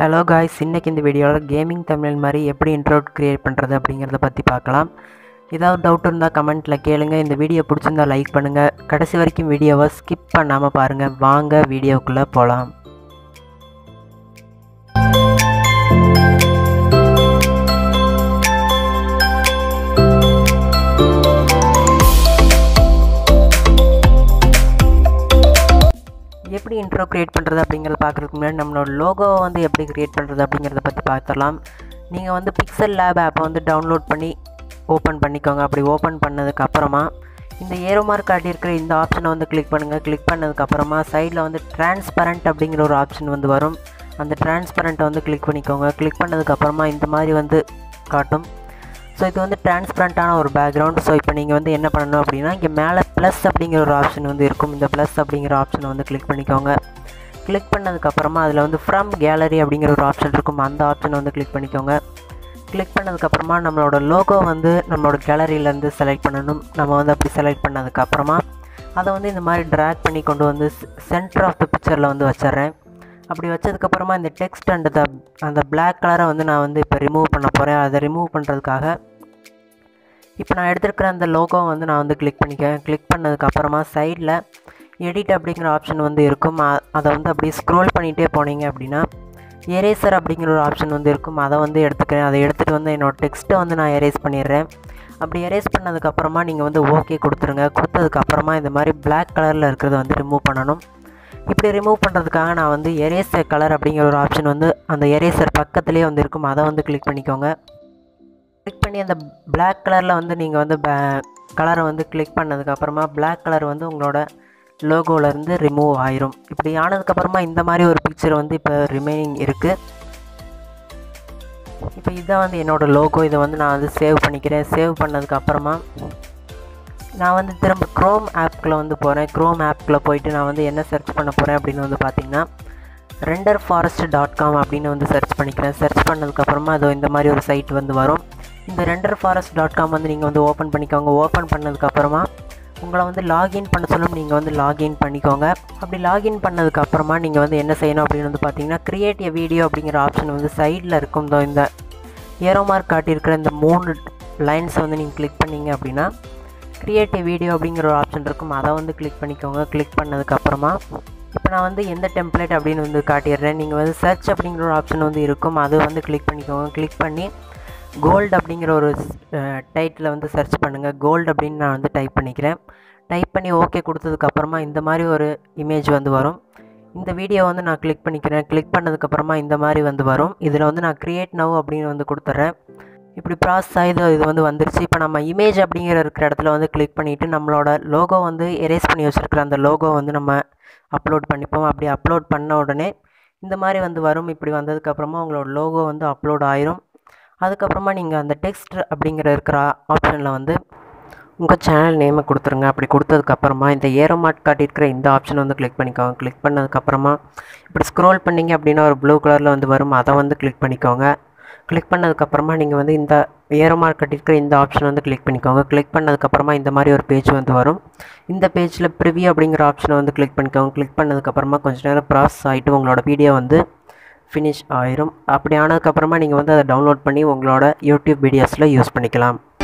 hello guys இன்னைக்கு இந்த வீடியோவில் கேமிங் தமிழ் மாதிரி எப்படி இன்ட்ரோட் க்ரியேட் பண்ணுறது அப்படிங்கிறத பற்றி பார்க்கலாம் ஏதாவது டவுட் இருந்தால் கமெண்ட்டில் கேளுங்க இந்த வீடியோ பிடிச்சிருந்தா லைக் பண்ணுங்கள் கடைசி வரைக்கும் வீடியோவை ஸ்கிப் பண்ணாமல் பாருங்கள் வாங்க வீடியோக்குள்ளே போகலாம் எப்படி இன்ட்ரோ க்ரியேட் பண்ணுறது அப்படிங்கிறத பார்க்குறதுக்கு முன்னாடி நம்மளோட லோகோவை வந்து எப்படி க்ரியேட் பண்ணுறது அப்படிங்கிறத பற்றி பார்த்துடலாம் நீங்கள் வந்து பிக்சல் லேப் ஆப்பை வந்து டவுன்லோட் பண்ணி ஓப்பன் பண்ணிக்கோங்க அப்படி ஓப்பன் பண்ணதுக்கு அப்புறமா இந்த ஏரோ மார்க் காட்டியிருக்கிற இந்த ஆப்ஷனை வந்து கிளிக் பண்ணுங்கள் கிளிக் பண்ணதுக்கப்புறமா சைடில் வந்து டிரான்ஸ்பரண்ட் அப்படிங்கிற ஒரு ஆப்ஷன் வந்து வரும் அந்த டிரான்ஸ்பரண்ட்டை வந்து கிளிக் பண்ணிக்கோங்க கிளிக் பண்ணதுக்கப்புறமா இந்த மாதிரி வந்து காட்டும் ஸோ இது வந்து டிரான்ஸ்பரண்ட்டான ஒரு பேக்ரவுண்ட் ஸோ இப்போ நீங்கள் வந்து என்ன பண்ணணும் அப்படின்னா இங்கே மேலே ப்ளஸ் அப்படிங்கிற ஒரு ஆப்ஷன் வந்து இருக்கும் இந்த ப்ளஸ் அப்படிங்கிற ஆப்ஷனை வந்து கிளிக் பண்ணிக்கோங்க கிளிக் பண்ணதுக்கப்புறமா அதில் வந்து ஃப்ரம் கேலரி அப்படிங்கிற ஒரு ஆப்ஷன் இருக்கும் அந்த ஆப்ஷனை வந்து கிளிக் பண்ணிக்கோங்க கிளிக் பண்ணதுக்கப்புறமா நம்மளோட லோகோ வந்து நம்மளோட கேலரியிலேருந்து செலக்ட் பண்ணணும் நம்ம வந்து அப்படி செலக்ட் பண்ணதுக்கப்புறமா அதை வந்து இந்த மாதிரி ட்ராக் பண்ணி கொண்டு வந்து சென்டர் ஆஃப் த பிக்சரில் வந்து வச்சிட்றேன் அப்படி வச்சதுக்கப்புறமா இந்த டெக்ஸ்ட் அண்ட் த அந்த பிளாக் கலரை வந்து நான் வந்து இப்போ ரிமூவ் பண்ண போகிறேன் அதை ரிமூவ் பண்ணுறதுக்காக இப்போ நான் எடுத்துருக்கிற அந்த லோகோ வந்து நான் வந்து கிளிக் பண்ணிக்கிறேன் கிளிக் பண்ணதுக்கப்புறமா சைடில் எடிட் அப்படிங்கிற ஆப்ஷன் வந்து இருக்கும் அதை வந்து அப்படியே ஸ்க்ரோல் பண்ணிகிட்டே போனீங்க அப்படின்னா எரேசர் அப்படிங்கிற ஒரு ஆப்ஷன் வந்து இருக்கும் அதை வந்து எடுத்துக்கிறேன் அதை எடுத்துகிட்டு வந்து என்னோடய டெக்ஸ்ட்டை வந்து நான் எரேஸ் பண்ணிடுறேன் அப்படி எரேஸ் பண்ணதுக்கப்புறமா நீங்கள் வந்து ஓகே கொடுத்துருங்க கொடுத்ததுக்கப்புறமா இந்த மாதிரி பிளாக் கலரில் இருக்கிறத வந்து ரிமூவ் பண்ணணும் இப்படி ரிமூவ் பண்ணுறதுக்காக நான் வந்து எரேசர் கலர் அப்படிங்கிற ஒரு ஆப்ஷன் வந்து அந்த எரேசர் பக்கத்துலேயே வந்து இருக்கும் அதை வந்து கிளிக் பண்ணிக்கோங்க கிளிக் பண்ணி அந்த பிளாக் கலரில் வந்து நீங்கள் வந்து கலரை வந்து கிளிக் பண்ணதுக்கப்புறமா பிளாக் கலர் வந்து உங்களோட லோகோவிலேருந்து ரிமூவ் ஆயிரும் இப்படி ஆனதுக்கப்புறமா இந்த மாதிரி ஒரு பிக்சர் வந்து இப்போ ரிமைனிங் இருக்குது இப்போ இதுதான் வந்து என்னோடய லோகோ இதை வந்து நான் வந்து சேவ் பண்ணிக்கிறேன் சேவ் பண்ணதுக்கப்புறமா நான் வந்து திரும்ப க்ரோம் ஆப்குள்ளே வந்து போகிறேன் க்ரோம் ஆப்குள்ளே போயிட்டு நான் வந்து என்ன சர்ச் பண்ண போகிறேன் அப்படின்னு வந்து பார்த்திங்கன்னா ரெண்டர் ஃபாரஸ்ட் டாட் காம் அப்படின்னு வந்து சர்ச் பண்ணிக்கிறேன் சர்ச் பண்ணதுக்கப்புறமா அது இந்த மாதிரி ஒரு சைட் வந்து வரும் இந்த ரெண்டர் ஃபாரஸ்ட் டாட் காம் வந்து நீங்கள் வந்து ஓப்பன் பண்ணிக்கோங்க ஓப்பன் பண்ணதுக்கப்புறமா உங்களை வந்து லாகின் பண்ண சொல்லும் நீங்கள் வந்து லாகின் பண்ணிக்கோங்க அப்படி லாகின் பண்ணதுக்கப்புறமா நீங்கள் வந்து என்ன செய்யணும் அப்படின்னு வந்து பார்த்தீங்கன்னா கிரியேட் எ வீடியோ அப்படிங்கிற ஆப்ஷன் வந்து சைடில் இருக்கும் தோ இந்த ஏரோ மார்க் காட்டியிருக்கிற இந்த மூணு லைன்ஸை வந்து நீங்கள் கிளிக் பண்ணிங்க அப்படின்னா கிரியேட் எ வீடியோ அப்படிங்கிற ஒரு ஆப்ஷன் இருக்கும் அதை வந்து கிளிக் பண்ணிக்கோங்க கிளிக் பண்ணதுக்கப்புறமா இப்போ நான் வந்து எந்த டெம்ப்ளேட் அப்படின்னு வந்து காட்டிடுறேன் நீங்கள் வந்து சர்ச் அப்படிங்கிற ஒரு ஆப்ஷன் வந்து இருக்கும் அது வந்து கிளிக் பண்ணிக்கோங்க கிளிக் பண்ணி கோல்டு அப்படிங்கிற ஒரு டைட்டில் வந்து சர்ச் பண்ணுங்கள் கோல்டு அப்படின்னு நான் வந்து டைப் பண்ணிக்கிறேன் டைப் பண்ணி ஓகே கொடுத்ததுக்கப்புறமா இந்த மாதிரி ஒரு இமேஜ் வந்து வரும் இந்த வீடியோ வந்து நான் கிளிக் பண்ணிக்கிறேன் கிளிக் பண்ணதுக்கப்புறமா இந்த மாதிரி வந்து வரும் இதில் வந்து நான் க்ரியேட் நவ் அப்படின்னு வந்து கொடுத்துட்றேன் இப்படி ப்ராசஸ் ஆகி இது வந்து வந்துருச்சு இப்போ நம்ம இமேஜ் அப்படிங்கிற இருக்கிற இடத்துல வந்து கிளிக் பண்ணிவிட்டு நம்மளோட லோகோ வந்து எரேஸ் பண்ணி வச்சுருக்கிற அந்த லோகோ வந்து நம்ம அப்லோட் பண்ணிப்போம் அப்படி அப்லோட் பண்ண உடனே இந்த மாதிரி வந்து வரும் இப்படி வந்ததுக்கப்புறமா உங்களோட லோகோ வந்து அப்லோட் ஆயிரும் அதுக்கப்புறமா நீங்கள் அந்த டெக்ஸ்ட் அப்படிங்கிற இருக்கிற ஆப்ஷனில் வந்து உங்கள் சேனல் நேமை கொடுத்துருங்க அப்படி கொடுத்ததுக்கப்புறமா இந்த ஏரோ மார்க் காட்டியிருக்கிற இந்த ஆப்ஷன் வந்து கிளிக் பண்ணிக்கோங்க கிளிக் பண்ணதுக்கப்புறமா இப்படி ஸ்க்ரோல் பண்ணிங்க அப்படின்னா ஒரு ப்ளூ கலரில் வந்து வரும் அதை வந்து கிளிக் பண்ணிக்கோங்க கிளிக் பண்ணதுக்கப்புறமா நீங்கள் வந்து இந்த ஏரோ மார்க் கட்டியிருக்கிற இந்த ஆப்ஷன் வந்து கிளிக் பண்ணிக்கோங்க கிளிக் பண்ணதுக்கப்புறமா இந்த மாதிரி ஒரு பேஜ் வந்து வரும் இந்த பேஜில் ப்ரிவியூ அப்படிங்கிற ஆப்ஷனை வந்து கிளிக் பண்ணிக்கோங்க கிளிக் பண்ணதுக்கப்புறமா கொஞ்சம் நேரம் ப்ராசஸ் ஆகிட்டு உங்களோட வீடியோ வந்து ஃபினிஷ் ஆயிரும் அப்படி ஆனதுக்கப்புறமா நீங்கள் வந்து அதை டவுன்லோட் பண்ணி உங்களோட யூடியூப் வீடியோஸில் யூஸ் பண்ணிக்கலாம்